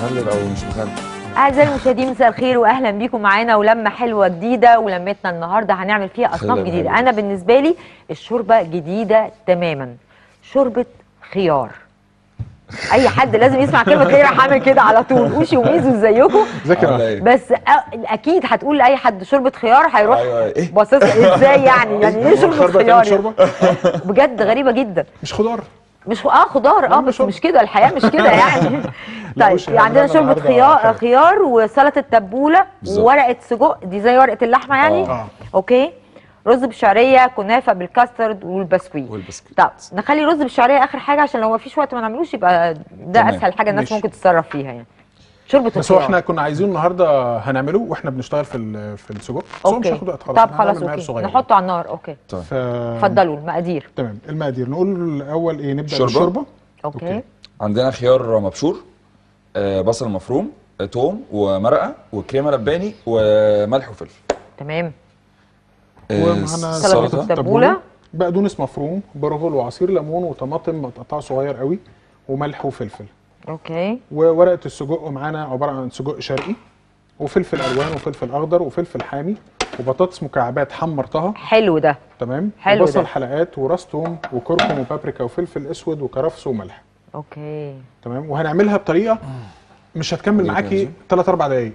مخلل او مش مخلل اعزائي المشاهدين مساء الخير واهلا بيكم معانا ولمه حلوه جديده ولمتنا النهارده هنعمل فيها اصناف حلوة جديده حلوة. انا بالنسبه لي الشوربه جديده تماما شوربه خيار اي حد لازم يسمع كلمه خيار هعمل كده على طول اوشي وميزو ازيكم ذاكر عاملة ايه؟ بس أ- اكيد هتقول لاي حد شوربه خيار هيروح ايوه ايه باصص ازاي يعني يعني ايه شوربه الخربة خيار تعمل يعني؟ شوربه بجد غريبه جدا مش خضار مش اه خضار اه لا، بس شوربة. مش كده الحياه مش كده يعني لا، طيب وش في عندنا هنعمل شوربه النهاردة خيار حاجة. خيار وسلطه تبوله بالظبط. وورقه سجق دي زي ورقه اللحمه يعني آه. اوكي رز بالشعريه كنافه بالكاسترد والبسكويت والبسكويت طب نخلي رز بالشعريه اخر حاجه عشان لو ما فيش وقت ما نعملوش يبقى ده تمام. اسهل حاجه الناس ماشي. ممكن تتصرف فيها يعني شوربه بس هو الخيار احنا كنا عايزين النهارده هنعمله واحنا بنشتغل في ال- في السجق بس هو مش اوكي هياخد وقت خالص طب إحنا خلاص هنعمل معيار اوكي صغير. نحطه على النار اوكي ف... اتفضلوا المقادير تمام المقادير نقول الاول ايه نبدا شوربة. بالشوربه اوكي, أوكي. عندنا خيار مبشور آه، بصل مفروم آه، توم ومرقه وكريمه لباني وملح وفلفل تمام آه، ومعانا سلطة سلطه تبولة. بقدونس مفروم برغل وعصير ليمون وطماطم متقطعه صغير قوي وملح وفلفل اوكي وورقه السجق معانا عباره عن سجق شرقي وفلفل الوان وفلفل اخضر وفلفل حامي وبطاطس مكعبات حمرتها حلو ده تمام حلو وبصل ده. حلقات وراس توم وكركم وبابريكا وفلفل اسود وكرفس وملح اوكي تمام وهنعملها بطريقه مش هتكمل إيه معاكي تاني؟ 3 4 دقايق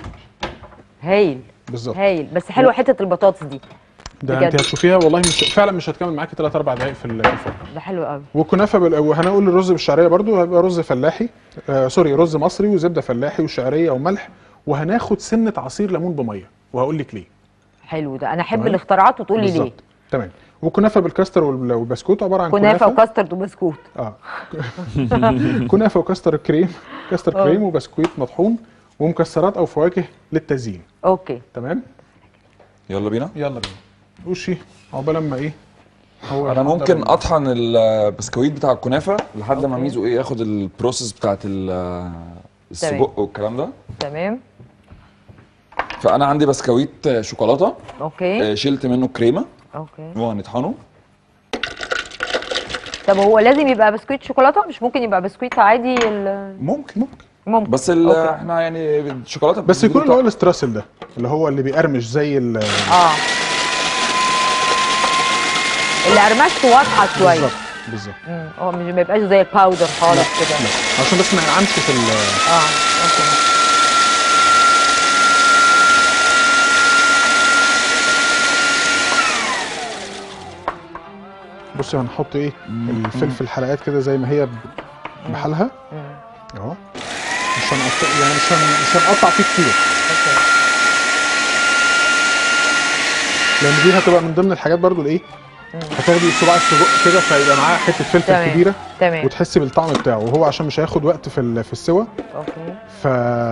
هايل بالظبط هايل بس حلوه حته البطاطس دي ده بجد. انت هتشوفيها والله مش فعلا مش هتكمل معاكي 3 4 دقايق في ال- في الفرن ده حلو قوي والكنافه بال... وهنقول الرز بالشعريه برضو هيبقى رز فلاحي آه سوري رز مصري وزبده فلاحي وشعريه وملح وهناخد سنه عصير ليمون بميه وهقول لك ليه حلو ده انا احب تمام. الاختراعات وتقول لي ليه بالظبط. تمام وكنافه بالكاستر وال- والبسكوت عباره عن كنافه كنافه وكاسترد وبسكوت اه كنافه وكاستر كريم كاستر آه. كريم وبسكويت مطحون ومكسرات او فواكه للتزيين اوكي تمام يلا بينا يلا بينا وشي عقبال لما ايه هو انا ممكن يحضر- اطحن البسكويت بتاع الكنافه لحد ما أوكي. ميزو ايه ياخد البروسيس بتاعت ال- السجق والكلام ده تمام فانا عندي بسكويت شوكولاته اوكي آه، شلت منه كريمه اوكي وهنطحنه طب هو لازم يبقى بسكويت شوكولاته مش ممكن يبقى بسكويت عادي ال- ممكن ممكن ممكن بس ال- أوكي. احنا يعني الشوكولاته بس يكون اللي هو بتديله الاستراسل ده اللي هو اللي بيقرمش زي ال اه اللي قرمشته واضحه شويه بالظبط بالظبط مم، هو مش ما يبقاش زي الباودر خالص كده لا عشان بس ما ينعمش في ال اه اوكي بصي هنحط ايه الفلفل حلقات كده زي ما هي ب- بحالها مم، اهو مش هنقطع يعني مش هن... مش هنقطع فيه كتير اوكي لان دي هتبقى من ضمن الحاجات برضو الايه مم. هتاخدي صباع السجق كده فيبقى معاه حته فلفل تمام. كبيره تمام وتحسي بالطعم بتاعه وهو عشان مش هياخد وقت في ال... في السوى اوكي ف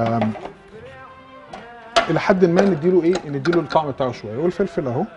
الى حد ما نديله ايه نديله الطعم بتاعه شويه والفلفل اهو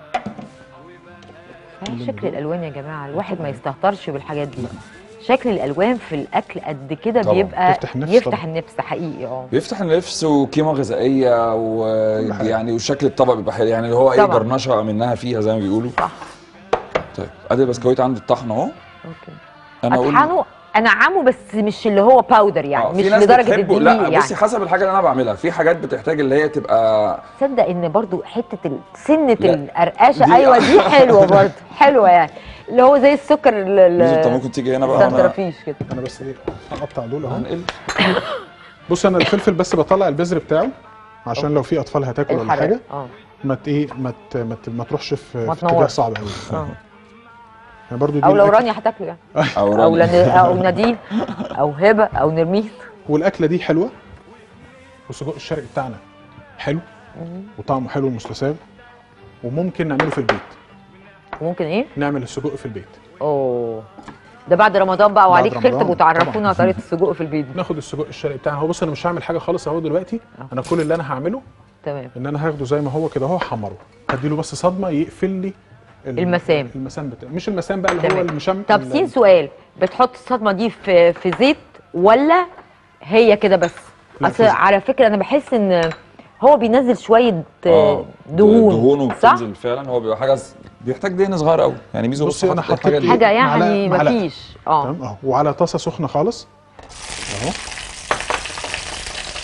شكل الالوان يا جماعه الواحد ما يستهترش بالحاجات دي شكل الالوان في الاكل قد كده طبعاً. بيبقى يفتح النفس يفتح طبعاً. النفس حقيقي اه بيفتح النفس وقيمه غذائيه حاجة. ويعني وشكل الطبق بيبقى حلو يعني اللي هو ايه طبعاً. جرنشه منها فيها زي ما بيقولوا صح طيب ادي البسكويت عندي الطحن اهو اوكي انا اقول اطحنه انعمه بس مش اللي هو باودر يعني آه، مش في ناس لدرجه بتحبه الدقيق لا يعني بصي حسب الحاجه اللي انا بعملها في حاجات بتحتاج اللي هي تبقى تصدق ان برضو حته ال- سنه لا. القرقشه دي- ايوه دي حلوه برضو حلوه يعني اللي هو زي السكر ال- ال- ميزو انت ممكن تيجي هنا بقى وانا السنترفيش كده انا بس ايه هقطع دول اهو هنقل بص انا الفلفل بس بطلع البذر بتاعه عشان لو في اطفال هتاكل ولا الحرق حاجه اه ما ت- ايه ما ت- ما ت- ما تروحش في, ما في اتجاه تنورش. صعب قوي اه يعني برضو دي او لو الأكل- رانيا هتاكله يعني او او راني. لن- او نادين او هبه او نرمين والاكله دي حلوه والسجق الشرقي بتاعنا حلو وطعمه حلو ومستساغ وممكن نعمله في البيت وممكن ايه نعمل السجق في البيت اوه ده بعد رمضان بقى بعد وعليك خير رمضان، تبقوا تعرفونا طبعاً. طريقه السجق في البيت دي. ناخد السجق الشرقي بتاعنا هو بص انا مش هعمل حاجه خالص اهو دلوقتي انا كل اللي انا هعمله تمام ان انا هاخده زي ما هو كده اهو احمره هديله بس صدمه يقفل لي ال- المسام. المسام بتاع مش المسام بقى اللي هو تمام. المشم طب ال- سين سؤال بتحط الصدمه دي في في زيت ولا هي كده بس لا، اصل في زيت. على فكره انا بحس ان هو بينزل شويه آه، دهون دهونه صح بتنزل فعلا هو بيبقى حاجه ز- بيحتج دهن صغير قوي يعني ميزو بصي بص أنا حاطط حطيت الحاجه دي حاجه يعني معلقة- معلقة. مفيش اه تمام اهو وعلى طاسه سخنه خالص اهو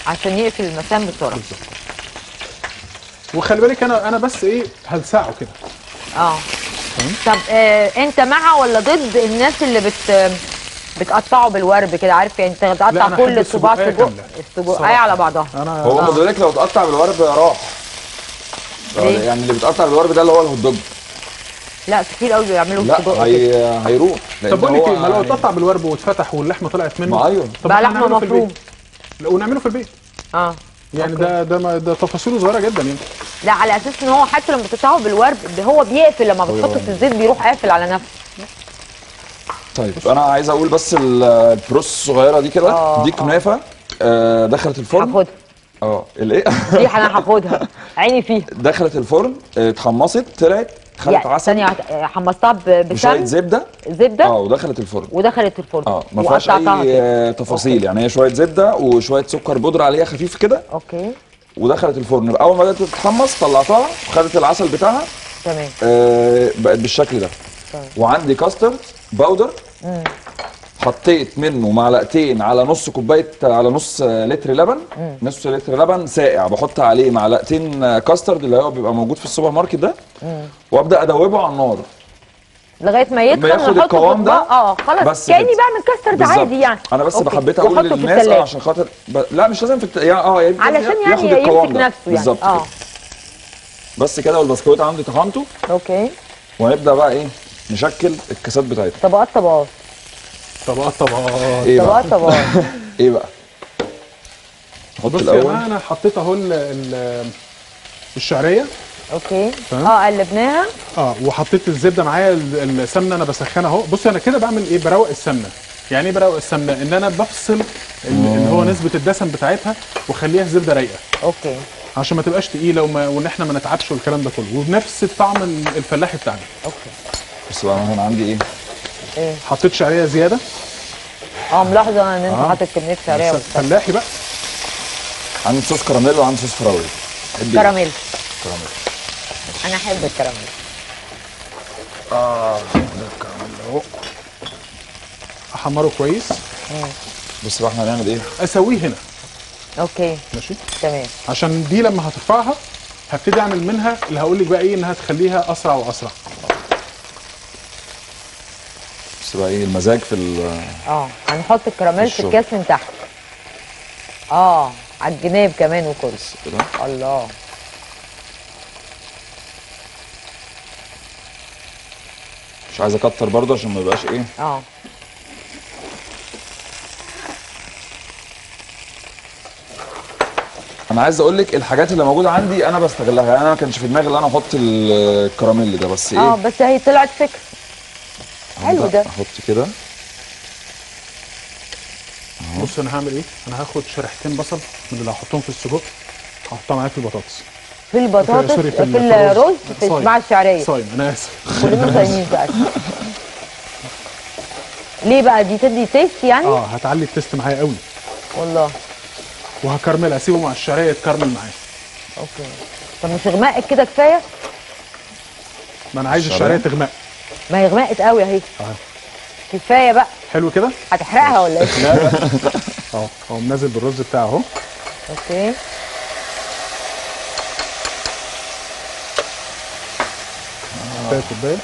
عشان يقفل المسام بسرعه بالظبط وخلي بالك انا انا بس ايه هلسعه كده اه طب آه انت مع ولا ضد الناس اللي بت بتقطعه بالورب كده عارف يعني انت لا، تقطع أنا كل أحب صباع السجقية سجق كاملة. السجقية صراحة. على بعضها انا هو آه. ما بالك لو اتقطع بالورب راح ليه؟ يعني اللي بيتقطع بالورب ده اللي هو الهوت دوج لا كتير قوي بيعملوا لا السجق كده. هي هيروح لأن طب بقول لك هو ايه ما لو يعني- اتقطع بالورب واتفتح واللحمه طلعت منه ما أيوه. طب بقى إحنا لحمه نعمله في مفروم البيت. لا، ونعمله في البيت اه يعني أوكي. ده ده ما- ده تفاصيله صغيره جدا يعني لا على اساس ان هو حتى لما بتقطعه بالورب هو بيقفل لما بتحطه في الزيت بيروح قافل على نفسه طيب انا عايز اقول بس ال- البروس الصغيره دي كده آه، دي آه. كنافه آه، دخلت الفرن هاخدها اه الايه دي انا هاخدها عيني فيها دخلت الفرن آه، اتحمصت طلعت خدت يعني عسل ثانية واحدة، حمصتها ب- وشويه بسمن زبده زبدة اه ودخلت الفرن ودخلت الفرن اه ما فيهاش وقطعتها اي كده. آه، تفاصيل يعني هي شويه زبده وشويه سكر بودره عليها خفيف كده اوكي ودخلت الفرن اول ما بدات تتحمص طلعتها وخدت العسل بتاعها تمام آه، بقت بالشكل ده طيب. وعندي كاسترد باودر حطيت منه معلقتين على نص كوبايه على نص لتر لبن نص لتر لبن ساقع بحط عليه معلقتين كاسترد اللي هو بيبقى موجود في السوبر ماركت ده وابدا ادوبه على النار لغايه ما يتخن ما ياخد نحطه في القوام ده، أطباق. اه خلاص بس كاني كده. بعمل كاسترد بالظبط. عادي يعني انا بس أوكي. بحبيت اقول وأحطه في للناس اه التلاجة. عشان خاطر ب... لا مش لازم في الت... يعني اه يعني علشان ياخد يعني القوام يمسك ده. نفسه يعني بالظبط اه كده. بس كده والبسكويت عندي طحنته اوكي وهنبدا بقى ايه نشكل الكاسات بتاعتنا طبقات طبقات طبقات طبقات ايه بقى طبقات طبقات ايه بقى نحط بص يا الاول جماعه انا حطيت اهو ال- ال- الشعريه اوكي تمام. اه قلبناها اه وحطيت الزبده معايا ال- السمنه انا بسخنها اهو بص انا كده بعمل ايه بروق السمنه يعني ايه بروق السمنه ان انا بفصل ال- اللي هو نسبه الدسم بتاعتها واخليها زبده رايقه اوكي عشان ما تبقاش تقيله وما وان احنا ما نتعبش والكلام ده كله وبنفس الطعم ال- الفلاحي بتاعنا اوكي بس بقى هنا عندي ايه ايه حطيت شعريه زياده اه ملاحظه ان انت آه. حاطط كميه شعريه بس وبتاع. فلاحي بقى عندي صوص كراميل وعندي صوص فراوله تحبي إيه؟ كراميل كراميل انا احب الكراميل احمره كويس بص بقى احنا هنعمل ايه اسويه هنا اوكي ماشي تمام عشان دي لما هترفعها هبتدي اعمل منها اللي هقول لك بقى ايه انها تخليها اسرع واسرع بص بقى ايه المزاج في ال- اه هنحط الكراميل في الشغل. الكاس من تحت اه على الجناب كمان وكل كده الله مش عايز اكتر برضه عشان ما يبقاش ايه اه انا عايز اقول لك الحاجات اللي موجوده عندي انا بستغلها يعني انا ما كانش في دماغي ان انا احط الكراميل ده بس ايه اه بس هي طلعت فكره حلو هبدأ ده احط كده بص انا هعمل ايه انا هاخد شريحتين بصل من اللي هحطهم في السجق هحطها معايا في البطاطس في البطاطس سوري، في, ال- الرز في صايم. مع الشعريه صايم انا اسف كلنا صايمين بقى ليه بقى دي تدي تيست يعني اه هتعلي التست معايا قوي والله وهكرمل اسيبه مع الشعريه يتكرمل معايا اوكي طب مش غمقت كده كفايه ما انا عايز الشعرية؟ الشعريه تغمق ما هي غمقت قوي اهي آه. كفايه بقى حلو كده هتحرقها ولا ايه لا لا اه هو منزل بالرز بتاعه اهو اوكي كفايه كوبايه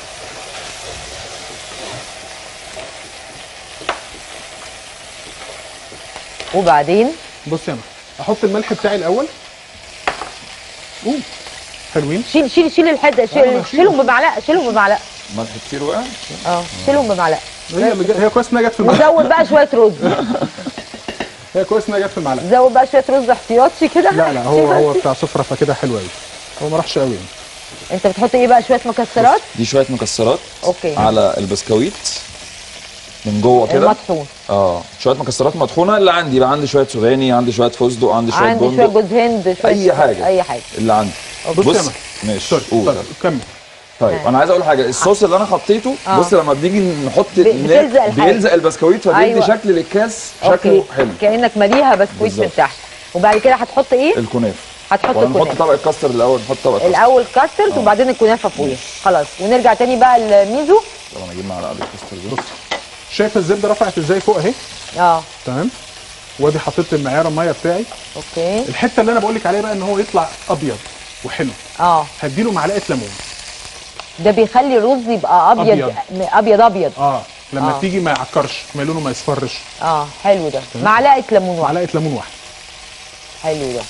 وبعدين بص يا مان احط الملح بتاعي الاول اوه حلوين شيل شيل شيل الحد أنا شيل هشيله. شيلهم بمعلقه شيلهم بمعلقه ملح كتير وقع اه شيلهم بمعلقه هي اللي جا- هي كويس انها جت في المعلقه وزود بقى شويه رز هي كويس انها جت في المعلقه زود بقى شويه رز احتياطي كده لا لا هو هو بتاع سفره فكده حلو قوي هو ما راحش قوي يعني انت بتحط ايه بقى شويه مكسرات دي شويه مكسرات اوكي على البسكويت من جوه كده المطحون اه شويه مكسرات مطحونه اللي عندي بقى عندي شويه سوداني عندي شويه فستق عندي شويه عندي شويه بندق جوز هند شويه اي حاجه اي حاجه اللي عندي بص يا بص مان. ماشي سوري قول طيب كمل طيب انا عايز اقول حاجه الصوص اللي انا حطيته آه. بص لما بنيجي نحط ب- بتلزق الحاجة. بيلزق البسكويت فبيدي أيوة. شكل للكاس اوكي شكله حلو كانك ماليها بسكويت من بالظبط. تحت وبعد كده هتحط ايه الكنافه هتحط ولا نحط الكنافه طبق كاستر الاول نحط طبق كاستر الاول كاسترد وبعدين الكنافه فوقيها خلاص ونرجع تاني بقى الميزو طب انا اجيب معلقه الكاستر دي شايف الزبده رفعت ازاي فوق اهي اه تمام وادي حطيت المعيار الميه بتاعي اوكي الحته اللي انا بقول لك عليها بقى ان هو يطلع ابيض وحلو اه هديله معلقه ليمون ده بيخلي الرز يبقى ابيض أبيض. ابيض ابيض اه لما آه. تيجي ما يعكرش ما لونه ما يصفرش اه حلو ده معلقه ليمون واحده معلقه ليمون واحده حلو ده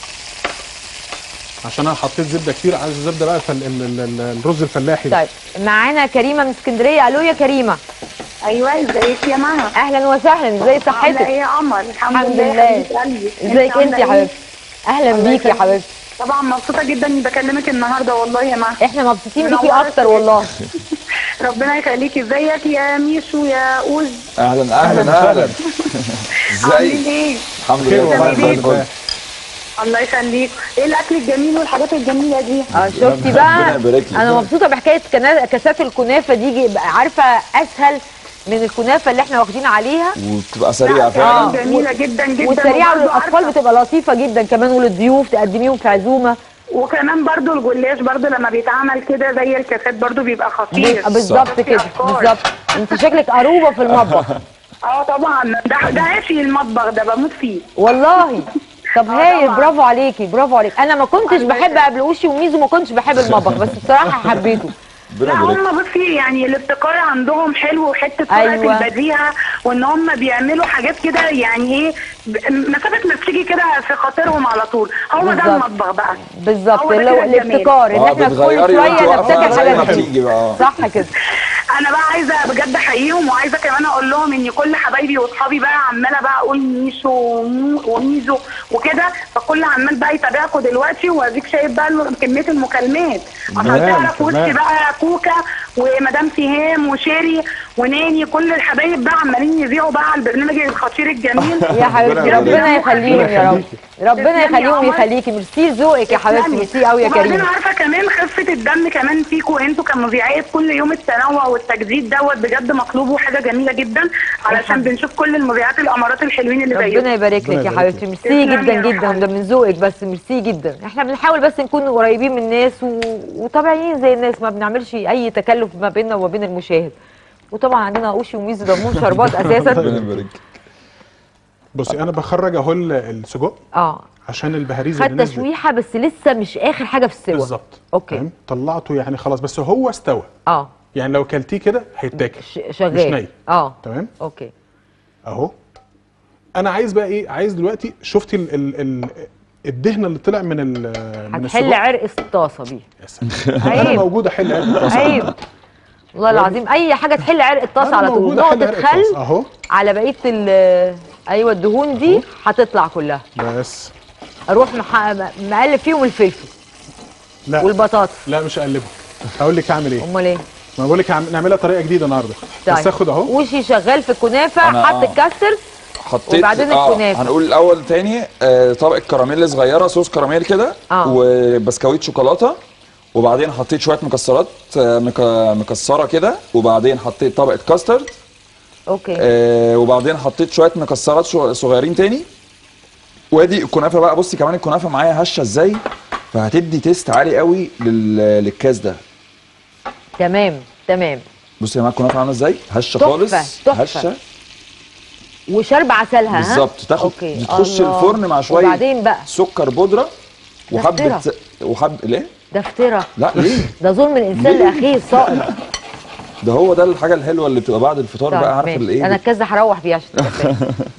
عشان انا حطيت زبده كتير عايز الزبده بقى الفل... ال... ال... ال... الرز الفلاحي ده طيب معانا كريمه من اسكندريه الو يا كريمه ايوه ازيك يا مها اهلا وسهلا ازي عامله صحتك ايه يا قمر الحمد, الحمد لله لله. يا حبيبة قلبي. ازيك انت يا عاملة إيه؟ حبيبتي اهلا الله بيكي يا يخليك. حبيبتي طبعا مبسوطه جدا اني بكلمك النهارده والله يا مها احنا مبسوطين بيكي منورة اكتر الدنيا. والله ربنا يخليكي ازيك يا ميشو يا اوز اهلا أهلاً اهلا وسهلاً. اهلا عاملين ازيك ايه الحمد خير لله والله زي الحمد الفل. لله الله يخليك ايه الاكل الجميل والحاجات الجميله دي اه شفتي ربنا بقى يبارك لك. انا مبسوطه بحكايه كنا- كاسات الكنافه دي جي- بقى عارفه اسهل من الكنافه اللي احنا واخدين عليها وبتبقى سريعه لا، فعلا آه. جميله جدا جدا والسريعه وبرضه للاطفال عارفة- بتبقى لطيفه جدا كمان وللضيوف تقدميهم في عزومه وكمان برضو الجلاش برضو لما بيتعمل كده زي الكاسات برضو بيبقى خطير بيبقى بالظبط في كده أفكار. بالظبط انت شكلك قروبه في المطبخ اه طبعا ده ده عشقي المطبخ ده بموت فيه والله طب آه هايل طبعاً. برافو عليكي برافو عليك انا ما كنتش الله بحب يخليك. قبل وشي وميزو ما كنتش بحب المطبخ بس بصراحه حبيته ربنا لا يبارك لك. هم بصي يعني الابتكار عندهم حلو وحته سرعه أيوة. البديهه وان هم بيعملوا حاجات كده يعني ايه ب- مسافه ما بتيجي كده في خاطرهم على طول هو ده بالظبط. المطبخ بقى بالظبط هو ده اللي هو كده الجمال. الابتكار ان اه احنا كل بتغيري وانت شويه واقفه نبتكر زي حاجه ما جديدة. بتيجي بقى اه صح كده انا بقى عايزه بجد احييهم وعايزه كمان اقول لهم ان كل حبايبي واصحابي بقى عماله بقى اقول ميشو ومو- وميزو وكده فكل عمال بقى يتابعكم دلوقتي واديك شايف بقى الم- كميه المكالمات عشان تمام، تعرف وشي تمام. بقى كوكا ومدام سهام وشيري وناني كل الحبايب بقى عمالين يذيعوا بقى على البرنامج الخطير الجميل يا حبيبتي ربنا ربنا يبارك. يخليهم يا رب ربنا تسلمي يا يخليهم قمر. ويخليكي ميرسي ذوقك يا حبيبتي تسلمي. ميرسي قوي يا وبعدين كريم عارفه كمان خفه الدم كمان فيكوا انتوا كمذيعات كل يوم التنوع والتجديد دوت بجد مطلوب وحاجه جميله جدا علشان بنشوف كل المذيعات الامارات الحلوين اللي ربنا زيكم يبارك لك ربنا يا يبارك حبيبتي لك. ميرسي تسلمي جدا يا روح جدا قلبي. ده من ذوقك بس ميرسي جدا احنا بنحاول بس نكون قريبين من الناس و... وطبيعيين زي الناس ما بنعملش اي تكلف ما بيننا وما بين المشاهد وطبعا عندنا اوشي وميزو دمهم شربات ربنا اساسا يبارك بصي انا بخرج اهو ال- السجق اه عشان البهاريز خد اللي نزلت تشويحه بس لسه مش اخر حاجه في السوا بالظبط اوكي تمام؟ طلعته يعني خلاص بس هو استوى اه يعني لو كلتيه كده هيتاكل ش- مش شغال ني اه تمام اوكي اهو انا عايز بقى ايه عايز دلوقتي شفتي ال ال ال الدهنه اللي طلع من ال من هتحل السجق عرق الطاسه بيه يا سلام. انا عيب موجود احل عرق الطاسه عيب والله العظيم اي حاجه تحل عرق الطاسه أنا على طول موجود أحل نقطه عرق الطاسة. خل اهو على بقيه ال ايوه الدهون دي هتطلع كلها بس اروح مح... مقلب فيهم الفلفل لا والبطاطس لا مش هقلبه هقول لك اعمل ايه امال ايه ما بقول لك هعم- نعملها طريقه جديده النهارده بس اخد اهو وشي شغال في الكنافه أنا حط آه. الكاسترد حطيت وبعدين الكنافة. هنقول الاول تاني آه طبقه كراميل صغيره صوص كراميل كده آه. وبسكويت شوكولاته وبعدين حطيت شويه مكسرات آه مك... مكسره كده وبعدين حطيت طبقه كاسترد اوكي آه وبعدين حطيت شويه مكسرات شو- صغيرين تاني وادي الكنافه بقى بصي كمان الكنافه معايا هشه ازاي فهتدي تيست عالي قوي لل... للكاس ده تمام تمام بصي يا جماعه الكنافه عامله ازاي هشه تحفة، خالص تحفة. هشه وشرب عسلها ها بالظبط تاخد اوكي بتخش الله. الفرن مع شويه وبعدين بقى سكر بودره وحبه افترا. وحب ليه ده افترا لا ليه ده ظلم الانسان ليه؟ لاخيه الصائم ده هو ده الحاجه الحلوه اللي بتبقى بعد الفطار طيب، بقى عارفه ماشي. الايه انا الكاس ده هروح بيه عشان تبقى فاهم.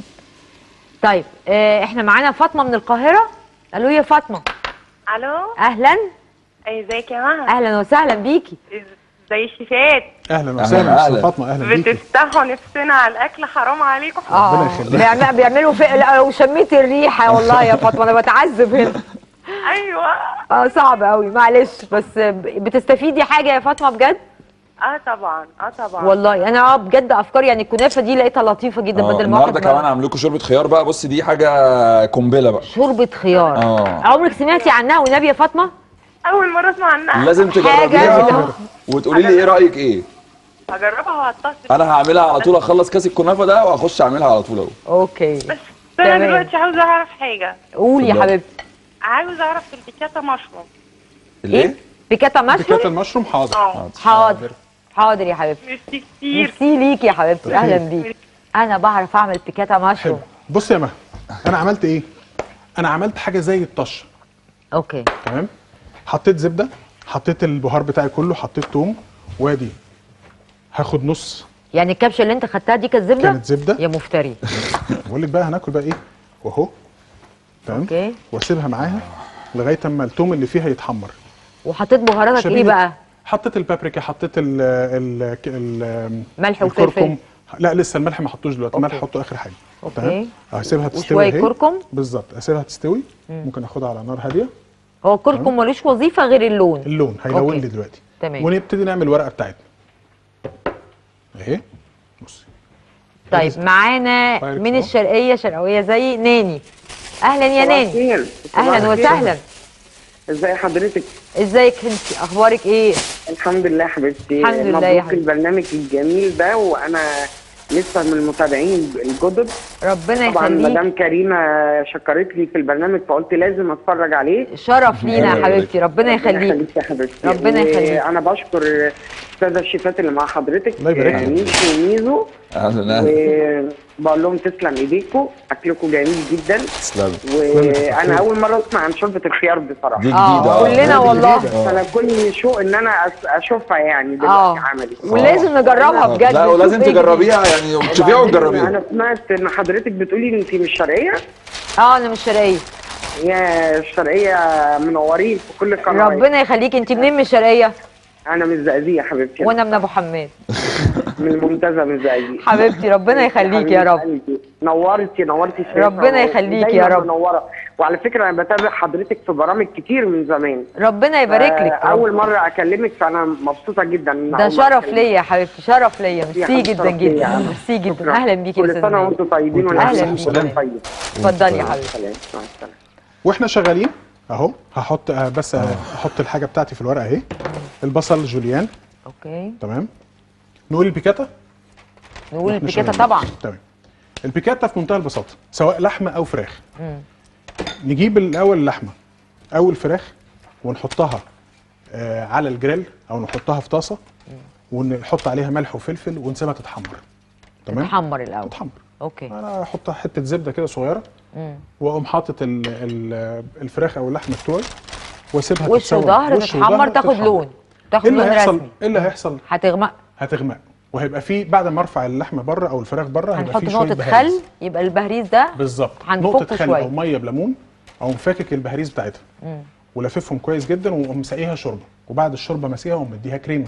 طيب آه احنا معانا فاطمه من القاهره الو يا فاطمه الو اهلا ازيك يا مها اهلا وسهلا بيكي زي الشيفات اهلا أهلاً، وسهلا أهلاً. استاذ فاطمه اهلا بيكي بتفتحوا نفسنا على الاكل حرام عليكم اه يخليك. بيعم- بيعملوا في لا وشميت الريحه والله يا فاطمه انا بتعذب هنا ايوه اه صعب قوي معلش بس بتستفيدي حاجه يا فاطمه بجد اه طبعا اه طبعا والله انا اه بجد افكار يعني الكنافه دي لقيتها لطيفه جدا آه، بدل ما النهارده واحد كمان بقى- عامل لكم شوربه خيار بقى بص دي حاجه قنبله بقى شوربه خيار آه. عمرك سمعتي عنها والنبي يا فاطمه اول مره اسمع عنها لازم حاجة تجربيها اللي وتقولي لي ايه رايك ايه هجربها وهتصل انا هعملها على طول اخلص كاس الكنافه ده واخش اعملها على طول اهو اوكي بس انا تمام. دلوقتي عاوزه اعرف حاجه قولي يا اتفضلي. حبيبتي عاوزه اعرف البيكاتا مشروم الايه بيكاتا مشروم بكات المشروم حاضر اه حاضر حاضر يا حبيبتي ميرسي كتير ميرسي ليكي يا حبيبتي اهلا بيكي انا بعرف اعمل بيكاتا حلو مشروم بص يا مها انا عملت ايه انا عملت حاجه زي الطشه اوكي تمام حطيت زبده حطيت البهار بتاعي كله حطيت توم وادي هاخد نص يعني الكبشه اللي انت خدتها دي كانت زبده كانت زبده يا مفتري بقول لك بقى هناكل بقى ايه واهو تمام اوكي واسيبها معاها لغايه اما التوم اللي فيها يتحمر وحطيت بهاراتك شبيه- ايه بقى حطيت البابريكا حطيت ال ال ال ملح الكركم وفلفل لا لسه الملح ما حطوش دلوقتي الملح أوكي. حطه اخر حاجه أوكي. تمام هسيبها تستوي وشويه اهي. كركم بالظبط اسيبها تستوي ممكن اخدها على نار هاديه هو الكركم ملوش وظيفه غير اللون اللون هيلون أوكي. لي دلوقتي تمام. ونبتدي نعمل الورقه بتاعتنا اهي بصي طيب معانا طيب، من أهو. الشرقيه شرقويه زي ناني اهلا يا ناني خير. اهلا صباح وسهلا الخير. ازي حضرتك ازيك انت اخبارك ايه الحمد لله حبيبتي الحمد لله يا مبروك حبيبتي. البرنامج الجميل ده وانا لسه من المتابعين الجدد ربنا طبعا يخليك مدام كريمه شكرت لي في البرنامج فقلت لازم اتفرج عليه شرف لينا يا ربنا حبيبتي ربنا يخليك يخليك يا حبيبتي ربنا يخليك. انا بشكر الساده الشيفات اللي مع حضرتك الله يبارك آه، لك. ميشو وميزو اهلا اهلا وبقول لهم تسلم ايديكم اكلكم جميل جدا تسلم وانا اول مره اسمع عن شوربه الخيار بصراحه دي اه جديده كلنا دي والله. جديدة. انا كل شوق ان انا أس- اشوفها يعني دلوقتي اه عملي ولازم نجربها بجد لا نشوف ولازم إيه تجربيها يعني تشوفيها وتجربيها انا سمعت ان حضرتك بتقولي ان انت من الشرقيه جديد. اه انا مش شرقيه يا الشرقيه منورين في كل القنوات ربنا يخليك انت منين من الشرقيه انا من الزقازيق يا حبيبتي وانا من ابو حماد من المنتزه من الزقازيق حبيبتي ربنا يخليك يا رب حبيبتي. نورتي نورتي الشركة ربنا يخليك يا دايماً رب. منوره وعلى فكره انا بتابع حضرتك في برامج كتير من زمان ربنا يبارك لك آه، اول مره اكلمك فانا مبسوطه جدا إن ده أول مرة شرف أكلمك. ليا يا حبيبتي شرف ليا يا ميرسي حبيبتي، جدا شرف ليا يا جدا عم. ميرسي جدا شكراً. اهلا بيكي يا كل استاذ سنه ماهر. وانتم طيبين وأنتم والناس أهلاً كلها بيك. طيب اتفضلي يا حبيبتي سلام مع السلامه واحنا شغالين اهو هحط آه، بس آه، احط الحاجه بتاعتي في الورقه اهي البصل جوليان اوكي تمام نقول البيكاتا نقول وإحنا البيكاتا شغالين. طبعا تمام البيكاتا في منتهى البساطه سواء لحمه او فراخ نجيب الاول اللحمه او الفراخ ونحطها آه على الجريل او نحطها في طاسه ونحط عليها ملح وفلفل ونسيبها تتحمر تمام تحمر الاول تتحمر اوكي انا احط حته زبده كده صغيره واقوم حاطط ال- ال- الفراخ او اللحم بتوعي واسيبها وش تتسوى. وظهر وش تتحمر وظهر تاخد تتحمر. لون تاخد ايه اللي لون هيحصل رسمي ايه اللي هيحصل هتغمق هتغمق وهيبقى فيه بعد ما ارفع اللحمه بره او الفراخ بره هيبقى هنحط فيه شويه نقطه بهاريز خل يبقى البهريز ده بالظبط هنفكه نقطه خل شوية. او ميه بليمون او مفكك البهاريز بتاعتها ولففهم كويس جدا واقوم مسقيها شوربه وبعد الشوربه مسيها واقوم مديها كريمه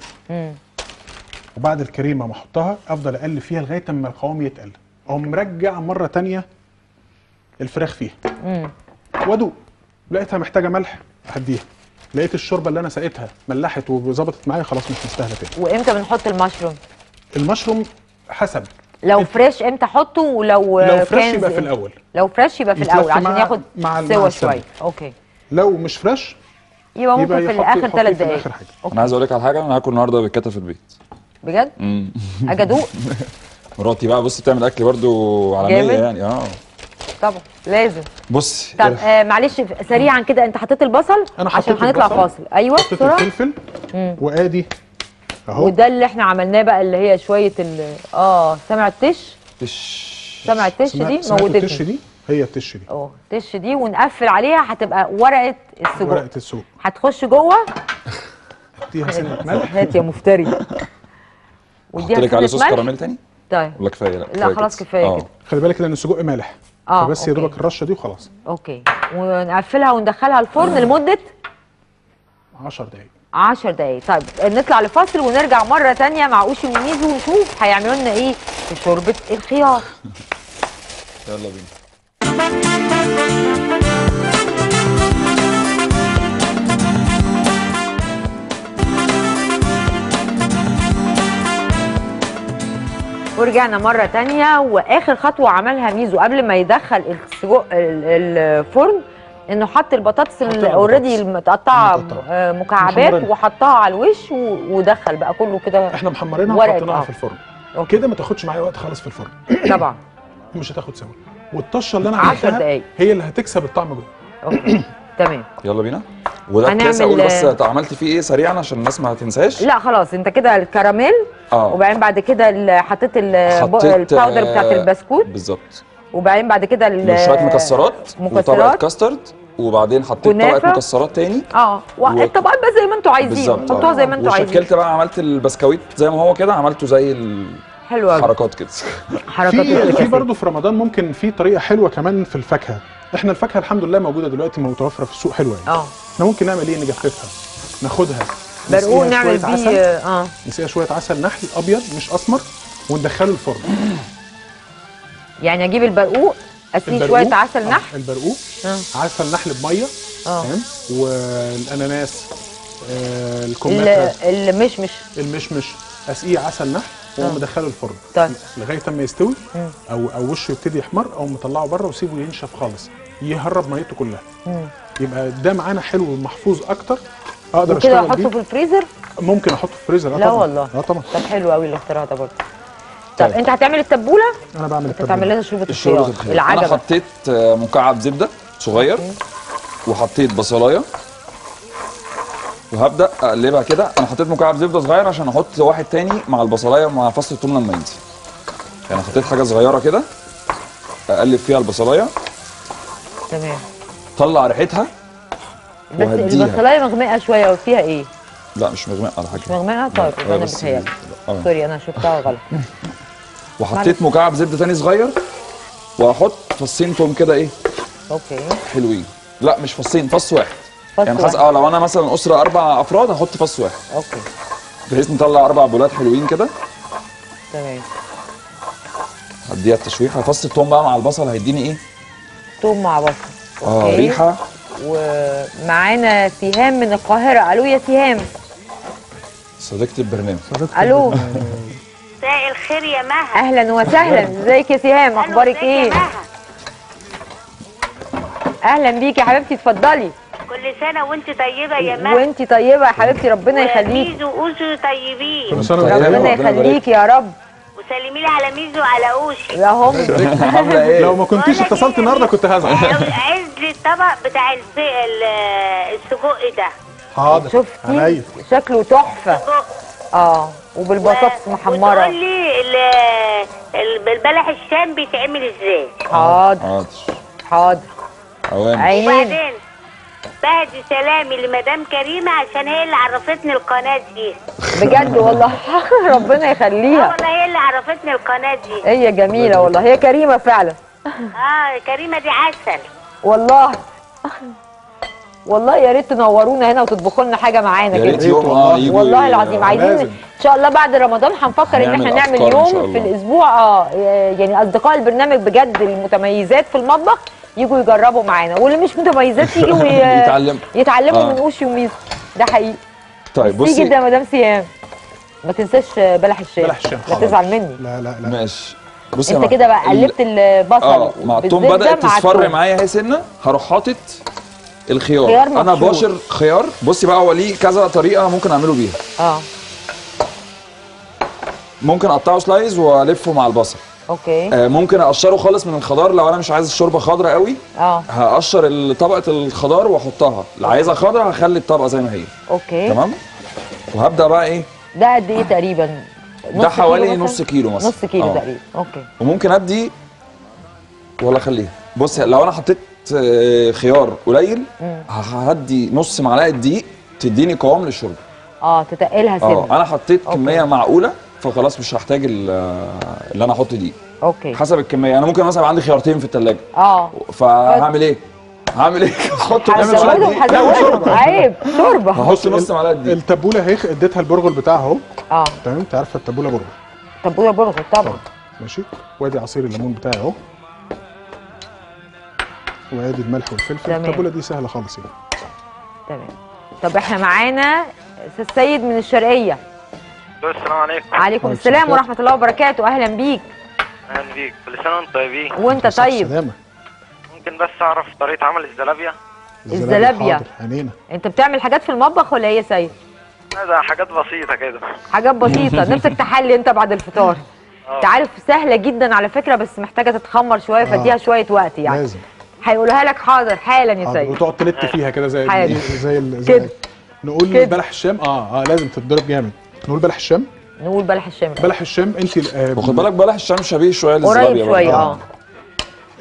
وبعد الكريمه ما احطها افضل اقلب فيها لغايه اما القوام يتقل اقوم مرجع مره تانية الفراخ فيها وادوق لقيتها محتاجه ملح هديها لقيت الشوربه اللي انا سقيتها ملحت وظبطت معايا خلاص مش مستاهله تاني وامتى بنحط المشروم المشروم حسب لو فريش امتى احطه ولو لو فريش كان يبقى زي- في الاول لو فريش يبقى في يتلف الاول عشان مع- ياخد مع- مع سوا السمنة. شويه اوكي لو مش فريش يبقى ممكن يبقى في يحط- الاخر يحطيه ثلاث في دقايق الآخر حاجة. انا عايز اقول لك على حاجه انا هاكل النهارده بالكتا في البيت بجد مم. اجي ادوق مراتي بقى بصي بتعمل اكل برضو عالميه جامد. يعني اه طبعا لازم بصي طب آه معلش سريعا كده انت حطيت البصل أنا عشان حطيت هنطلع البصل. فاصل ايوه حطيت بسرعه الفلفل وادي اهو وده اللي احنا عملناه بقى اللي هي شويه ال اه سامع التش تش سامع التش سمعت- دي سمعت التش موتتني دي هي التش دي اه التش دي ونقفل عليها هتبقى ورقه السجق ورقه السوق هتخش جوه اديها سنه ملح هات يا مفتري احط واديها لك عليه سنة صوص ملح. كراميل تاني طيب ولا كفايه لا لا خلاص كفايه آه. كده خلي بالك لان السجق مالح اه فبس يا أوكي. دوبك الرشه دي وخلاص اوكي ونقفلها وندخلها الفرن لمده 10 دقايق 10 دقايق طيب نطلع لفاصل ونرجع مره تانية مع اوشي وميزو ونشوف هيعملوا لنا ايه في شوربه الخيار يلا بينا ورجعنا مرة تانية واخر خطوة عملها ميزو قبل ما يدخل السجق ال- الفرن انه حط البطاطس حط اوريدي البطاطس. المتقطعة متقطعة. آه، مكعبات محمرينها. وحطها على الوش و- ودخل بقى كله كده احنا محمرينها ورقة وحطيناها آه. في الفرن أوكي. كده ما تاخدش معايا وقت خالص في الفرن طبعا مش هتاخد سوا والطشه اللي انا 10 عملتها دقايق. هي اللي هتكسب الطعم جوه اوكي تمام يلا بينا وده هنعمل- الكاس اقول بس أنت عملت فيه ايه سريعا عشان الناس ما تنساش لا خلاص انت كده الكراميل اه وبعدين بعد كده ال- حطيت ال- حطيت الباودر آه، بتاعت البسكوت بالظبط وبعدين بعد كده ال- شويه مكسرات وطبقه مكسرات كاسترد وبعدين حطيت كنافة. طبقه مكسرات تاني اه والطبقات بقى زي ما انتوا عايزين بالظبط حطوها آه. زي ما انتوا عايزين وشكلت بقى عملت البسكويت زي ما هو كده عملته زي حلو قوي الحركات كده حركات في في الكاسات. برضه في رمضان ممكن في طريقه حلوه كمان في الفاكهه احنا الفاكهه الحمد لله موجوده دلوقتي متوفره في السوق حلوه يعني اه احنا ممكن نعمل ايه نجففها ناخدها برقوق نسقيها نعمل شوية بيه عسل اه نسقيها شويه عسل نحل ابيض مش اسمر وندخله الفرن يعني اجيب البرقوق اسقيه البرقوق- شويه عسل آه، نحل البرقوق آه. عسل نحل بميه اه تمام والاناناس آه، ال- الكمثرى المشمش المشمش اسقيه عسل نحل واقوم مدخله الفرن طيب. لغايه اما يستوي مم. او او وشه يبتدي يحمر او مطلعه بره وسيبه ينشف خالص يهرب ميته كلها مم. يبقى ده معانا حلو ومحفوظ اكتر اقدر وكده اشتغل احطه بيه في الفريزر ممكن احطه في الفريزر اه لا طبعا والله. اه طبعا طب حلو قوي الاختراع ده برضه طب طيب. انت هتعمل التبوله انا بعمل انت هتعمل التبوله لنا شوربه الشوربه الخيار الخيار انا العجبه حطيت آه، مكعب زبده صغير وحطيت بصلايه وهبدا اقلبها كده انا حطيت مكعب زبده صغير عشان احط واحد تاني مع البصلايه مع فصل الثوم لما ينزل يعني حطيت حاجه صغيره كده اقلب فيها البصلايه تمام طلع ريحتها بس وهديها. البصلايه مغمقه شويه وفيها ايه لا مش مغمق على حاجه مش مغمقه طيب لا، يبقى انا بس- بتهيألي آه. سوري انا شفتها غلط وحطيت مكعب زبده تاني صغير وهحط فصين توم كده ايه اوكي حلوين لا مش فصين فص واحد فص يعني واحد. حسب اه لو انا مثلا اسره اربع افراد هحط فص واحد اوكي بحيث نطلع اربع بولات حلوين كده تمام هديها التشويحه فص التوم بقى مع البصل هيديني ايه توم مع بصل اه أوكي. ريحه ومعانا سهام من القاهره الو يا سهام صديقه البرنامج الو مساء الخير يا مها اهلا وسهلا ازيك يا سهام اخبارك ايه اهلا بيكي يا حبيبتي اتفضلي كل سنه وانت طيبه يا مها وانتي طيبه يا حبيبتي ربنا يخليكي وميزو واوشو طيبين كل سنه وانت طيبة. طيبة. ربنا ربنا يخليكي يا رب وسلمي لي على ميزو وعلى اوشي يا هم عامله ايه لو ما كنتيش بقولك اتصلت إيه؟ النهارده كنت هزعل عز لي الطبق بتاع الس- ال- السجق ده حاضر شفتي عينيا شكله تحفه سجق اه وبالبطاطس محمره وتقول لي ال- ال- البلح الشام بيتعمل ازاي حاضر حاضر حاضر اوامر عينين وبعدين بعد سلامي لمدام كريمه عشان هي اللي عرفتني القناه دي بجد والله ربنا اه يخليها والله هي اللي عرفتني القناه دي هي جميله والله هي كريمه فعلا اه كريمه دي عسل والله والله يا ريت تنورونا هنا وتطبخوا لنا حاجه معانا يا ريت كده يوم اه يجوا والله العظيم عايزين لازم. ان شاء الله بعد رمضان هنفكر ان هنعمل احنا نعمل أفكار إن شاء يوم في الله. الاسبوع اه يعني اصدقاء البرنامج بجد المتميزات في المطبخ يجوا يجربوا معانا واللي مش متميزات يجوا ي- يتعلم. يتعلموا آه. من اوشي وميزو ده حقيقي طيب ميرسي جدا بصي يا مدام سيام ما تنساش بلح الشام بلح الشام، لا حاضر. تزعل مني لا لا لا ماشي بصي يا انت مها. كده بقى ال- قلبت البصل اه مع التوم بالزبدة بدات مع تصفر التوم. معايا اهي سنه هروح حاطط الخيار خيار انا مبشور. باشر خيار بصي بقى هو ليه كذا طريقه ممكن اعمله بيها اه ممكن اقطعه سلايز والفه مع البصل اوكي آه ممكن اقشره خالص من الخضار لو انا مش عايز الشوربه خضراء قوي اه هقشر ال- طبقه الخضار واحطها اللي عايزها خضراء هخلي الطبقه زي ما هي اوكي تمام وهبدا بقى ايه ده قد ايه تقريبا نص ده حوالي كيلو مثلاً؟ نص كيلو مثلا نص كيلو آه. تقريبا اوكي وممكن ادي ولا خليها بص لو انا حطيت آه، خيار قليل هدي نص معلقه دقيق تديني قوام للشوربه اه تتقلها اه سنه انا حطيت أوكي. كميه معقوله فخلاص مش هحتاج ال- اللي انا احط دقيق اوكي حسب الكميه انا ممكن مثلا يبقى عندي خيارتين في الثلاجه اه فهعمل ايه هعمل ايه احط نص معلقه هزودهم دقيق هزودهم عيب شوربه هحط نص معلقه دقيق التبوله اهي اديتها البرغل بتاعها اهو اه تمام انت عارفه التبوله برغل طب برغل طبعا ماشي وادي عصير الليمون بتاعي اهو وادي الملح والفلفل تمام. التبوله دي سهله خالص يعني تمام طب احنا معانا استاذ سيد من الشرقيه السلام عليكم عليكم عليكم السلام السلام. ورحمه الله وبركاته اهلا بيك اهلا بيك كل سنه وانتم طيبين وانت صح طيب سلامه ممكن بس اعرف طريقه عمل الزلابيا الزلابية. حاضر عينينا انت بتعمل حاجات في المطبخ ولا ايه يا سيد ده حاجات بسيطه كده حاجات بسيطه نفسك تحلي انت بعد الفطار انت عارف سهله جدا على فكره بس محتاجه تتخمر شويه فاديها شويه وقت يعني لازم هيقولها لك حاضر حالا يا حاضر سيد وتقعد تلت فيها كده زي حاضر. زي ال- زي كده. نقول كده. بلح الشام اه اه لازم تتضرب جامد نقول بلح الشام نقول بلح الشام بلح الشام انت آه وخد بالك بلح الشام شبيه شويه قريب للزلابيه شويه برضه. اه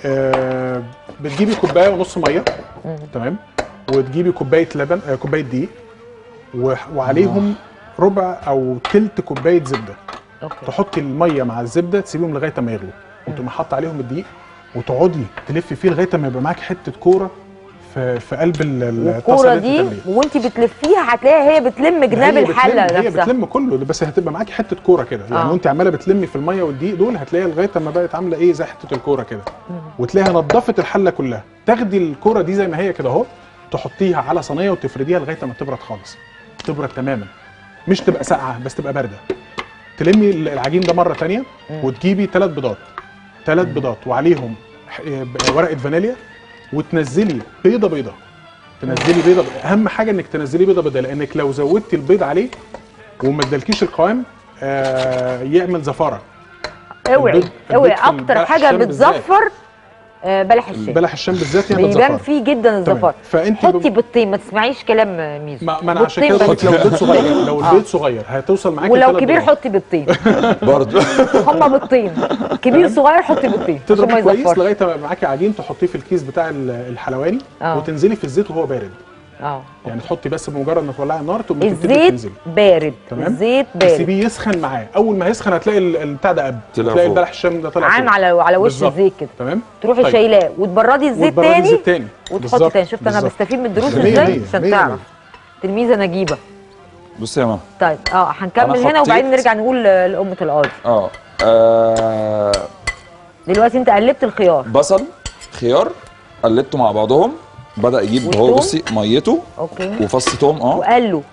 آه بتجيبي كوبايه ونص ميه تمام وتجيبي كوبايه لبن آه كوبايه دقيق و- وعليهم ربع او تلت كوبايه زبده اوكي تحطي الميه مع الزبده تسيبيهم لغايه ما يغلوا وتقومي حاطه عليهم الدقيق وتقعدي تلفي فيه لغايه ما يبقى معاك حته كوره في في قلب ال- ال- الطاسه الكوره اللي دي انت بتعمليها. وانت بتلفيها هتلاقيها هي بتلم جناب هي الحله بتلم هي نفسها بتلم كله بس هتبقى معاكي حته كوره كده يعني آه. وانت عماله بتلمي في الميه والدقيق دول هتلاقيها لغايه ما بقت عامله ايه زي حته الكوره كده وتلاقيها نضفت الحله كلها تاخدي الكوره دي زي ما هي كده اهو تحطيها على صينيه وتفرديها لغايه ما تبرد خالص تبرد تماما مش تبقى ساقعه بس تبقى بارده تلمي العجين ده مره تانية وتجيبي ثلاث بيضات ثلاث بيضات وعليهم ح- ورقه فانيليا وتنزلي بيضه بيضه تنزلي بيضه اهم حاجه انك تنزلي بيضه بيضه لانك لو زودتي البيض عليه وما ادالكيش القوام آه يعمل زفاره اوعي البيض- اوعي البيض في اكتر البلح حاجه الشام بالذات. بتزفر آه، بلح الشام البلح الشام بالذات يعمل بيبان زفاره فيه جدا الزفار فانت حطي ب... بيضتين ما تسمعيش كلام آه، ميزو ما, ما انا عشان بيضتين كده بس. قلت لو البيض صغير لو البيض صغير هتوصل معاكي ولو لثلاث كبير بيضات. حطي بيضتين برضه هما بيضتين كبير صغير حطي بيضتين عشان ما تضربي كويس يزفرش لغايه ما يبقى معاكي عجين تحطيه في الكيس بتاع ال- الحلواني آه. وتنزلي في الزيت وهو بارد اه يعني تحطي بس بمجرد ما تولعي النار تقومي تبتدي الزيت تنزلي بارد تمام الزيت بارد تسيبيه يسخن معاه اول ما يسخن هتلاقي ال- البتاع ده قب طلع تلاقي فوق. البلح الشام ده طلع عام فوق. على على وش بالظبط. الزيت كده تمام تروحي طيب. شايلاه وتبردي الزيت وتبردي تاني الزيت تاني وتحطي بالظبط، تاني شفت انا بالظبط. بستفيد من الدروس مية ازاي مية، عشان مية تعرف مية. تلميذه نجيبه بصي يا ماما طيب اه هنكمل أنا هنا وبعدين حطيت- نرجع نقول آه، لأمة القاضي اه آه، دلوقتي انت قلبت الخيار بصل خيار قلبته مع بعضهم بدا يجيب هو والثوم؟ بصي ميته اوكي وفص توم اه وقال له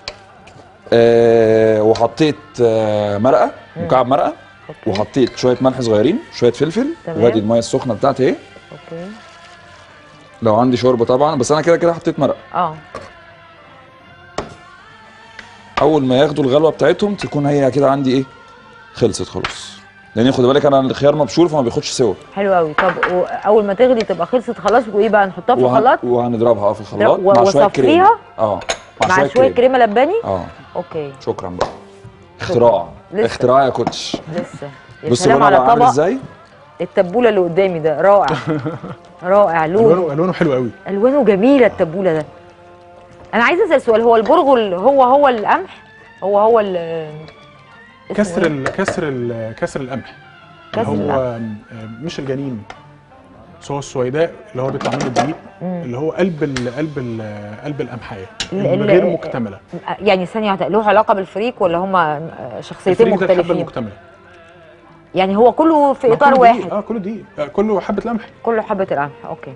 آه، وحطيت آه، مرقه مكعب مرقه اوكي وحطيت شويه ملح صغيرين شويه فلفل تمام. وادي الميه السخنه بتاعتي اهي اوكي لو عندي شوربه طبعا بس انا كده كده حطيت مرقه اه اول ما ياخدوا الغلوه بتاعتهم تكون هي كده عندي ايه خلصت خلاص لان خد بالك انا الخيار مبشور فما بياخدش سوا حلو قوي طب و- اول ما تغلي تبقى خلصت خلاص وايه بقى نحطها في وهن- الخلاط وهنضربها اه في الخلاط و- مع شويه وصفيها؟ كريمه اه مع شويه كريمه لباني اه اوكي شكرا بقى اختراع لسه. اختراع يا كوتش لسه يا بص سلام بقى على انا بعمل طبق ازاي التبوله اللي قدامي ده رائع رائع لون الوانه الوانه حلو قوي الوانه جميله التبوله ده انا عايزه اسال سؤال هو البرغل هو هو القمح هو هو ال اسمه كسر إيه؟ ال كسر ال كسر القمح اللي كسر هو القمح. آم، مش الجنين بس هو السويداء اللي هو بيطلع منه الدقيق اللي هو قلب ال قلب ال قلب القمحيه ال- ال- غير مكتمله يعني ثانيه واحدة، له علاقه بالفريك ولا هما شخصيتين الفريق ده الحبه مختلفين المكتمله يعني هو كله في ما اطار كله واحد دقيق. اه كله دقيق آه كله حبه قمح كله حبه القمح اوكي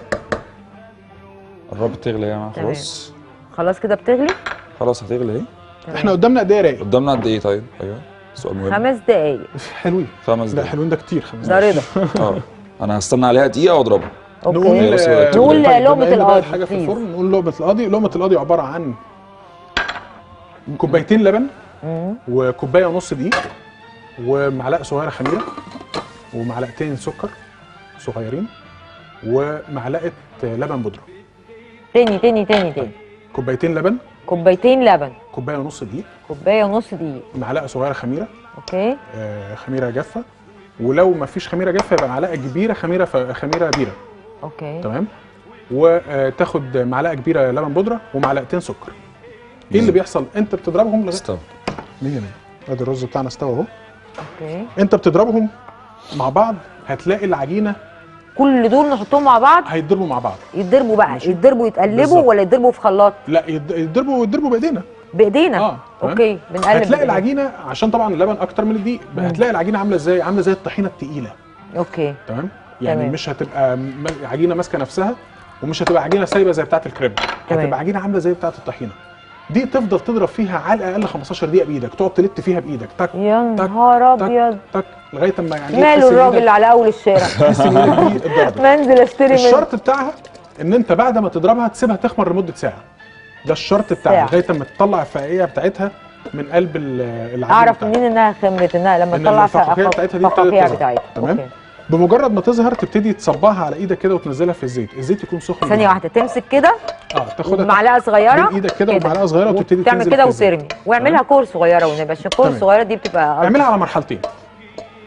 قربت تغلي يا جماعه تمام. خلاص خلاص كده بتغلي خلاص هتغلي اهي تمام. احنا قدامنا قد ايه رايق قدامنا قد ايه طيب ايوه سؤال مهم خمس دقايق حلوين خمس لا دقايق حلوين ده كتير خمس ده دقايق. رضا اه انا هستنى عليها دقيقه واضربها اوكي نقول بس آه، نقول طيب، لقمة بما إن بقى القاضي، حاجه في بليز. الفرن نقول لقمه القاضي لقمه القاضي عباره عن كوبايتين لبن مم. وكوبايه ونص دقيق ومعلقه صغيره خميره ومعلقتين سكر صغيرين ومعلقه لبن بودره تاني تاني تاني تاني كوبايتين لبن كوبايتين لبن كوبايه ونص دقيق كوبايه ونص دقيق معلقه صغيره خميره اوكي آه، خميره جافه ولو ما فيش خميره جافه يبقى معلقه كبيره خميره ف... خميره بيره اوكي تمام وتاخد معلقه كبيره لبن بودره ومعلقتين سكر ايه اللي بيحصل انت بتضربهم لغايه استوى 100 100 ادي الرز بتاعنا استوى اهو اوكي انت بتضربهم مع بعض هتلاقي العجينه كل دول نحطهم مع بعض هيتضربوا مع بعض يتضربوا بقى ماشي. يتضربوا يتقلبوا بالظبط. ولا يتضربوا في خلاط لا يد- يتضربوا يتضربوا بايدينا بايدينا اه تمام؟ اوكي بنقلب هتلاقي بإيدينا. العجينه عشان طبعا اللبن اكتر من الدقيق هتلاقي العجينه عامله ازاي عامله زي الطحينه التقيله اوكي تمام يعني تمام. مش هتبقى م- عجينه ماسكه نفسها ومش هتبقى عجينه سايبه زي بتاعه الكريب تمام. هتبقى عجينه عامله زي بتاعه الطحينه دي تفضل تضرب فيها على الاقل 15 دقيقه بايدك تقعد تلت فيها بايدك تك يا تك، نهار تك، ابيض تك لغايه اما يعني ماله تحس إن الراجل إيدك- اللي على اول الشارع تحس ان ايدك دي اتضربت منزل اشتري منه الشرط بتاعها ان انت بعد ما تضربها تسيبها تخمر لمده ساعه ده الشرط بتاعها ساعة. لغايه اما تطلع الفقاقيه بتاعتها من قلب ال- العجينه اعرف بتاعتها. منين انها خمرت انها لما إن تطلع الفقاقيع بتاعتها دي ابتدت الفقاقيع تظهر. بتاعتها تمام أوكي. بمجرد ما تظهر تبتدي تصبعها على ايدك كده وتنزلها في الزيت الزيت يكون سخن ثانيه جداً. واحده تمسك كده اه تاخدها بمعلقه صغيره بين ايدك كده ومعلقه صغيره وتبتدي تعمل تنزل كده في الزيت. وترمي واعملها كور صغيره والنبي عشان الكور تمام. الصغيره دي بتبقى اعملها على مرحلتين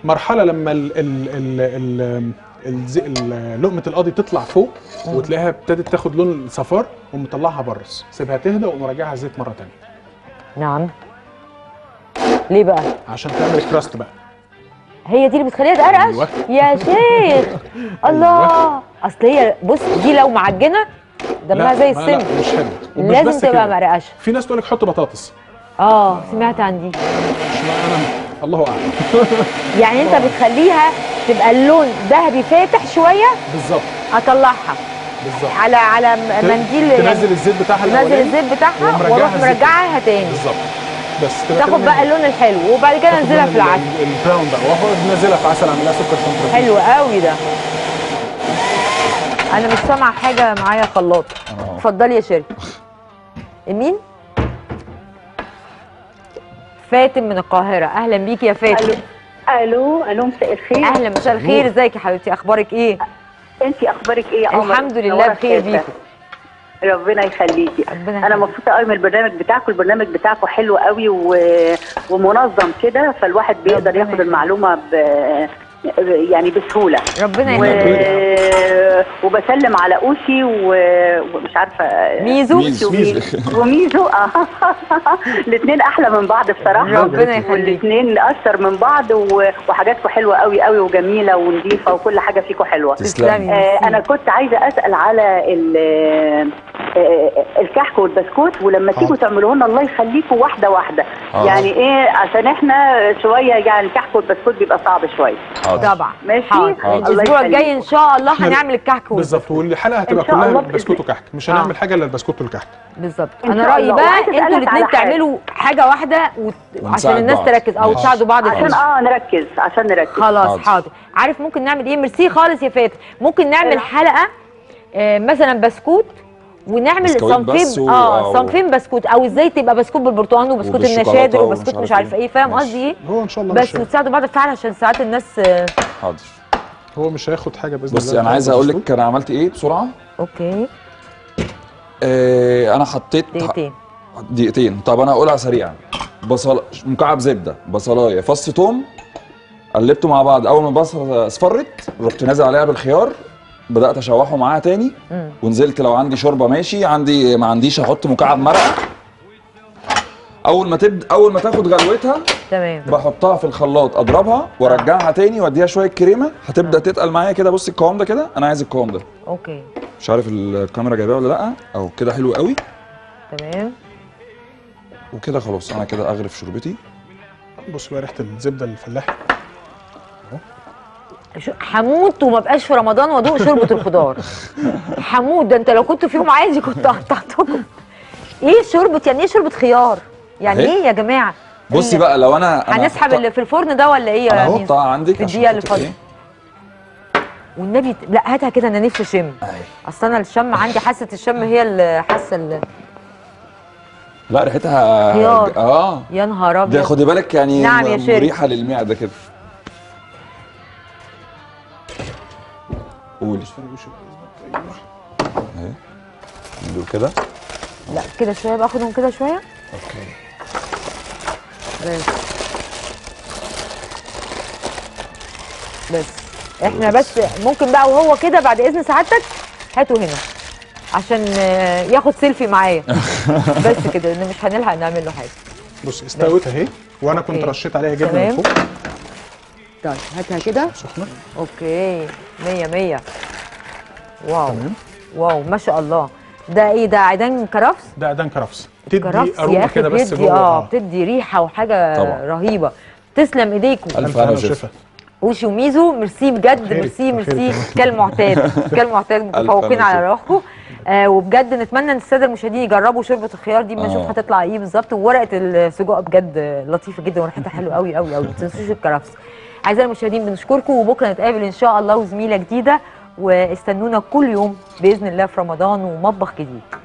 مرحله لما ال ال ال ال الز- ال- لقمه القاضي تطلع فوق وتلاقيها ابتدت تاخد لون الصفار ومطلعها بره سيبها تهدى ومراجعها زيت مره تانية نعم ليه بقى عشان تعمل الكراست بقى هي دي اللي بتخليها تقرقش أيوة. يا شيخ الله اصل هي بص دي لو معجنه دمها لا، زي ما لا السم مش حلو ومش لازم بس تبقى كده. مرقشه في ناس تقول لك حط بطاطس اه سمعت عن دي انا الله اعلم يعني انت بتخليها تبقى اللون ذهبي فاتح شويه بالظبط اطلعها بالظبط على على م- منديل تنزل يعني الزيت بتاعها تنزل الأولاني الزيت بتاعها ومرجعها واروح الزيت. مرجعها تاني بالظبط بس تبقى تاخد كده بقى اللون الحلو وبعد كده تاخد انزلها لون في العسل ال- البراون بقى واخد نازلها في عسل اعملها سكر شنطه حلو قوي ده انا مش سامعه حاجه معايا خلاط أهو. اتفضلي يا شيري مين فاتن من القاهره اهلا بيكي يا فاتن الو الو مساء الخير اهلا مساء الخير ازيك يا حبيبتي اخبارك ايه انت اخبارك ايه يا قمر الحمد لله منورة بخير الشاشة. بيكم ربنا يخليكي ربنا انا يخليك. مبسوطه قوي من البرنامج بتاعكم البرنامج بتاعكم حلو قوي و... ومنظم كده فالواحد بيقدر ربنا ياخد يخليك. المعلومه ب... يعني بسهوله ربنا و... يخليك وبسلم على اوشي و... ومش عارفه ميزو ميزو. وميزو وميزو اه الاثنين احلى من بعض بصراحه ربنا يخليك والاثنين اشطر من بعض و... وحاجاتكم حلوه قوي قوي وجميله ونظيفه وكل حاجه فيكم حلوه تسلمي تسلمي آه ميرسي. انا كنت عايزه اسال على ال- آه، الكحك والبسكوت ولما تيجوا حاضر. تعملوه لنا الله يخليكم واحده واحده حاضر. يعني ايه عشان احنا شويه يعني الكحك والبسكوت بيبقى صعب شويه حاضر طبعا ماشي؟ حاضر الله الاسبوع يخليك. الجاي ان شاء الله إحنا- هنعمل الكحك وال- بالظبط والحلقه هتبقى إن شاء كلها الله بسكوت بإذن- وكحك مش آه. هنعمل حاجه الا البسكوت والكحك بالظبط إن انا شاء رايي الله. بقى وعايزة انتوا أسألك الاثنين على حاجة. تعملوا حاجه واحده وت... عشان ونساعد الناس بعض. تركز او ماشي. تساعدوا بعض عشان فيه. اه نركز عشان نركز خلاص حاضر. حاضر عارف ممكن نعمل ايه ميرسي خالص يا فاتن ممكن نعمل إيه؟ حلقه آه مثلا بسكوت ونعمل بسكويت بس صنفين و- اه أو- صنفين بسكوت او ازاي تبقى بسكوت بالبرتقال وبسكوت وبالشوكولاتة النشادر ومش وبسكوت عارف مش عارفه إيه. ايه فاهم ماشي. قصدي ايه هو ان شاء الله بس مش وتساعدوا بعض فعلا عشان ساعات الناس آه حاضر هو مش هياخد حاجه باذن بصي الله انا عايز اقول لك انا عملت ايه بسرعه اوكي آه انا حطيت دقيقتين دقيقتين طب انا هقولها سريعا بصل مكعب زبده بصلايه فص توم قلبته مع بعض اول ما البصله اصفرت رحت نازل عليها بالخيار بدات اشوحه معاها تاني مم. ونزلت لو عندي شوربه ماشي عندي ما عنديش احط مكعب مرقه اول ما تبدا اول ما تاخد غلوتها تمام بحطها في الخلاط اضربها وارجعها تاني واديها شويه كريمه هتبدا تتقل معايا كده بصي القوام ده كده انا عايز القوام ده اوكي مش عارف الكاميرا جايباه ولا لا اهو كده حلو قوي تمام وكده خلاص انا كده اغرف شوربتي بص بقى ريحه الزبده الفلاحي شو- هموت وما بقاش في رمضان وادوق شوربه الخضار هموت ده انت لو كنت في يوم عايزي كنت قطعتكم ايه شوربه يعني ايه شوربه خيار يعني أهي. ايه يا جماعه بصي ال- بقى لو انا أنا هنسحب هحطها- اللي في الفرن ده ولا ايه انا يا ميزو؟ هحطها عندك في عشان الدقيقه اللي خاطر فاضله إيه؟ والنبي ت- لا هاتها كده انا نفسي اشم أهي. اصل انا الشم عندي حاسه الشم هي اللي حاسه ال- لا ريحتها خيار. اه يا نهار ده ابيض خدي بالك يعني نعم يا شيري. مريحه للمعده كده قولي اهي دول كده لا كده شويه باخدهم كده شويه اوكي بس بس احنا بس ممكن بقى وهو كده بعد اذن سعادتك هاته هنا عشان آه، ياخد سيلفي معايا بس كده ان مش هنلحق نعمل له حاجه بص استوت اهي وانا كنت أوكي. رشيت عليها جبنه تمام. من فوق طيب هاتها كده سخنه اوكي مية مية واو تمام واو ما شاء الله ده ايه ده عيدان كرفس ده عيدان كرفس تدي كرفس يا اروما اخي كده بس بتدي جوه اه آه. بتدي ريحه وحاجه طبعا. رهيبه تسلم ايديكم ألف الف هنا هنا وشفا. وشفا وشي وميزو ميرسي بجد بخير، ميرسي بخير ميرسي كمان. كالمعتاد كالمعتاد متفوقين ألف على ألف روحكم آه وبجد نتمنى ان الساده المشاهدين يجربوا شوربه الخيار دي ما نشوف آه. هتطلع ايه بالظبط وورقه السجق بجد لطيفه جدا وريحتها حلوه قوي قوي قوي ما تنسوش الكرفس اعزائي المشاهدين بنشكركم وبكره نتقابل ان شاء الله وزميله جديده واستنونا كل يوم باذن الله في رمضان ومطبخ جديد